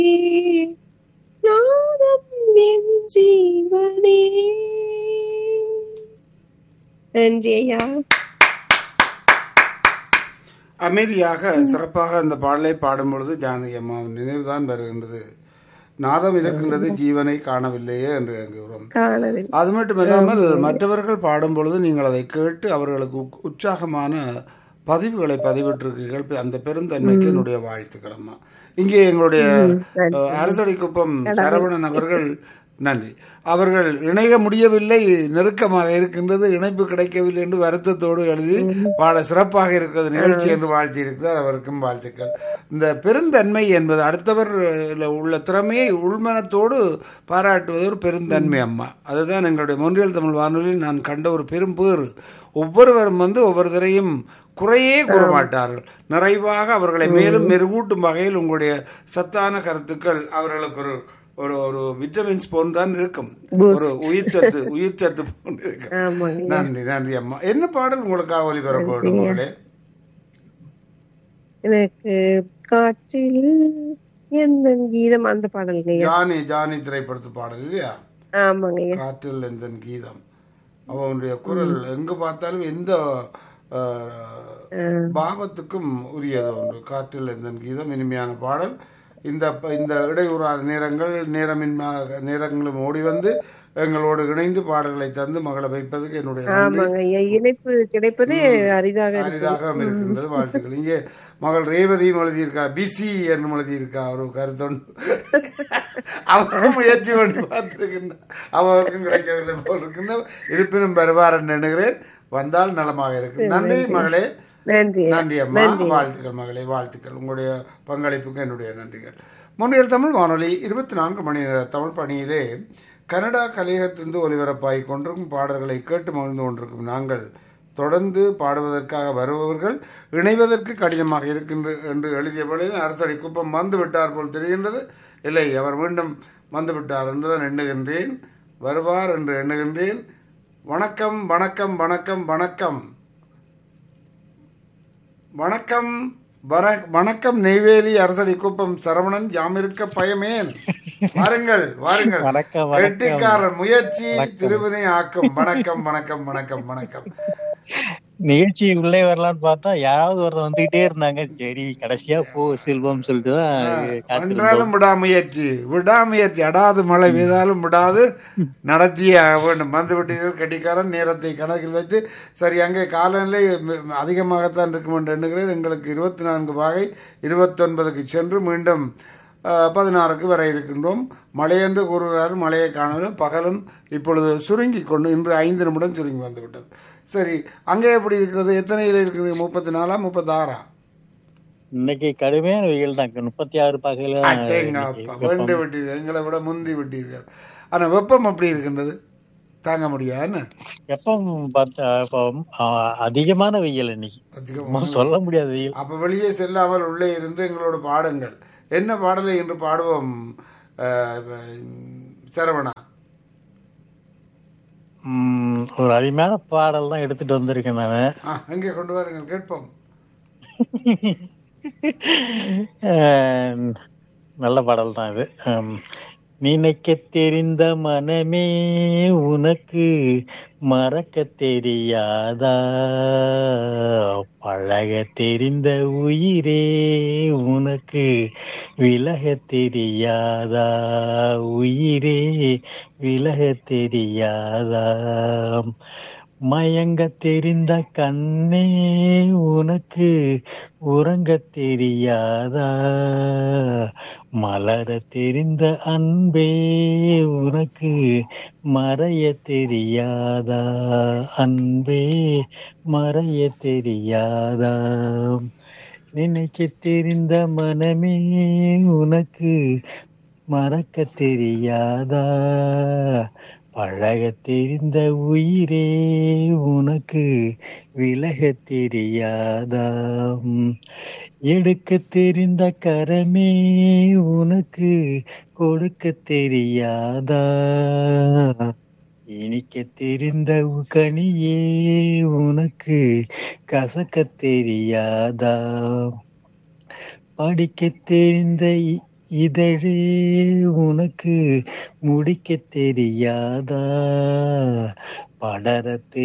நாதம் என் ஜீவனே நன்றி ஐயா அமைதியாக சிறப்பாக அந்த பாடலை பாடும் பொழுது ஜானகி அம்மாவின் நினைவுதான் வருகின்றது நாதம் இருக்கின்றது ஜீவனை காணவில்லையே என்று என்கிறோம் காணவில்லை அது மட்டுமில்லாமல் மற்றவர்கள் பாடும் பொழுது நீங்கள் அதை கேட்டு அவர்களுக்கு உக்- உற்சாகமான பதிவுகளை பதிவிட்டிருக்கீர்கள் அந்த பெருந்தன்மைக்கு என்னுடைய வாழ்த்துக்கள் அம்மா இங்கே எங்களுடைய அஹ், அரசடி குப்பம் சரவணன் அவர்கள் நன்றி அவர்கள் இணைய முடியவில்லை நெருக்கமாக இருக்கின்றது இணைப்பு கிடைக்கவில்லை என்று வருத்தத்தோடு எழுதி பாட சிறப்பாக இருக்கிறது நிகழ்ச்சி என்று வாழ்த்தியிருக்கிறார் அவருக்கும் வாழ்த்துக்கள் இந்த பெருந்தன்மை என்பது அடுத்தவர் உள்ள திறமையை உள்மனத்தோடு பாராட்டுவது ஒரு பெருந்தன்மை அம்மா அதுதான் எங்களுடைய மொன்றியல் தமிழ் வானொலியில் நான் கண்ட ஒரு பெரும் பேறு ஒவ்வொருவரும் வந்து ஒவ்வொருத்தரையும் குறையே கூற மாட்டார்கள் நிறைவாக அவர்களை மேலும் மெருகூட்டும் வகையில் உங்களுடைய சத்தான கருத்துக்கள் அவர்களுக்கு ஒரு ஒரு ஒரு விட்டமின்ஸ் போன்று தான் இருக்கும் ஒரு உயிர் சத்து உயிர் சத்து போன்று இருக்கும் ஆமாங்க நன்றி நன்றி அம்மா என்ன பாடல் உங்களுக்காக ஒலிபரப்போடும் மகளே எனக்கு காற்றில் எந்த கீதம் அந்த பாடலுங்க ஐயா ஜானி ஜானி திரைப்படத்து பாடல் இல்லையா ஆமாங்க ஐயா காற்றில் எந்தன் கீதம் அவனுடைய குரல் எங்கு பார்த்தாலும் எந்த அஹ், பாவத்துக்கும் உரியது ஒன்று காற்றில் எந்தன் கீதம் இனிமையான பாடல் இந்த ப- இந்த இடையூறான நேரங்கள் நேரமின்மா நேரங்களும் ஓடி வந்து எங்களோடு இணைந்து பாடல்களை தந்து மகளை வைப்பதுக்கு என்னுடைய நன்றி. ஆமாங்க ஐயா இணைப்பு கிடைப்பதே அரிதாக இருக்கு அரிதாக இருக்கின்றது வாழ்த்துக்கள் இங்கே மகள் ரேவதியும் எழுதியிருக்கா பிசி என்று எழுதியிருக்கா ஒரு கருத்தொண்டு அவரும் முயற்சி பண்ணி பார்த்திருக்கின்ற அவருக்கும் கிடைக்கவில்லை போல் இருக்கின்ற இருப்பினும் வருவார் என்று எண்ணுகிறேன் வந்தால் நலமாக இருக்கும் நன்றி மகளே நன்றி ஐயா. நன்றி அம்மா வாழ்த்துக்கள் மகளே வாழ்த்துக்கள் உங்களுடைய பங்களிப்புக்கு என்னுடைய நன்றிகள் முன்னில் தமிழ் வானொலி இருபத்தி நான்கு மணி நேர தமிழ் பணியிலே கனடா கலையகத்திலிருந்து ஒலிபரப்பாகிக் கொண்டிருக்கும் பாடல்களை கேட்டு மகிழ்ந்து கொண்டிருக்கும் நாங்கள் தொடர்ந்து பாடுவதற்காக வருபவர்கள் இணைவதற்கு கடினமாக இருக்கின்ற என்று எழுதிய பொழுது அரசடி குப்பம் வந்து விட்டார் போல் தெரிகின்றது இல்லை அவர் மீண்டும் வந்து விட்டார் என்றுதான் எண்ணுகின்றேன் வருவார் என்று எண்ணுகின்றேன் வணக்கம் வணக்கம் வணக்கம் வணக்கம் வணக்கம் வர- வணக்கம் நெய்வேலி அரசடி குப்பம் சரவணன் யாமிருக்க பயமேன் வாருங்கள் வாருங்கள் வணக்கம், வணக்கம். வெட்டிக்காரன் முயற்சி திருவினை ஆக்கும் வணக்கம் வணக்கம் வணக்கம் வணக்கம் நிகழ்ச்சி உள்ளே வரலாம்னு பார்த்தா யாராவது ஒருத்தர் வந்துகிட்டே இருந்தாங்க சரி கடைசியா போ செல்வம் சொல்லிட்டு தான் காத்திருந்தோம் என்றாலும் விடாமுயற்சி விடாமுயற்சி அடாது மழை பெய்தாலும் விடாது நடத்தியே ஆக வேண்டும் வந்து விட்டீர்கள் கட்டிக்காரன் நேரத்தை கணக்கில் வைத்து சரி அங்கே காலநிலை மி- அதிகமாகத்தான் இருக்கும் என்று எண்ணுகிறேன் எங்களுக்கு இருபத்தி நான்கு வகை இருபத்தொன்பதுக்கு சென்று மீண்டும் அஹ், பதினாறுக்கு வர இருக்கின்றோம் மழை என்று கூறுகிறார் மழையை காணலும் பகலும் இப்பொழுது சுருங்கி கொண்டு இன்று ஐந்து நிமிடம் சுருங்கி வந்துவிட்டது சரி அங்கே எப்படி இருக்கிறது எத்தனையில் இருக்குது முப்பத்தி நாலா முப்பத்தாறா இன்னைக்கு கடுமையான வெயில் தான் முப்பத்தி ஆறு பகையில அட்டேங்கப்பா வென்று விட்டீர்கள் எங்களை விட முந்தி விட்டீர்கள் ஆனா வெப்பம் அப்படி இருக்கின்றது தாங்க முடியாது வெப்பம் பார்த்தா இப்போ, ஆ, அதிகமான வெயில் இன்னைக்கு அதிகமா சொல்ல முடியாத வெயில் அப்ப வெளியே செல்லாமல் உள்ளே இருந்து எங்களோட பாடுங்கள் என்ன பாடலை என்று பாடுவோம் அஹ், சரவணா உம், ஒரு அருமையான பாடல் தான் எடுத்துட்டு வந்திருக்கேன் நானு ஆ, அங்கே கொண்டு வாருங்கள் கேட்போம் அஹ், நல்ல பாடல் தான் இது ஹம், நினைக்க தெரிந்த மனமே உனக்கு மறக்க தெரியாதா பழக தெரிந்த உயிரே உனக்கு விலக தெரியாதா உயிரே விலக தெரியாதா மயங்க தெரிந்த கண்ணே உனக்கு உறங்க தெரியாதா மலர தெரிந்த அன்பே உனக்கு மறைய தெரியாதா அன்பே மறைய தெரியாதா நினைக்க தெரிந்த மனமே உனக்கு மறக்க தெரியாதா பழக தெரிந்த உயிரே உனக்கு விலக தெரியாதா எடுக்க தெரிந்த கரமே உனக்கு கொடுக்க தெரியாதா இனிக்க தெரிந்த கனியே உனக்கு கசக்க தெரியாதா படிக்க தெரிந்த இ- இதழே உனக்கு முடிக்க தெரியாதா படரத்து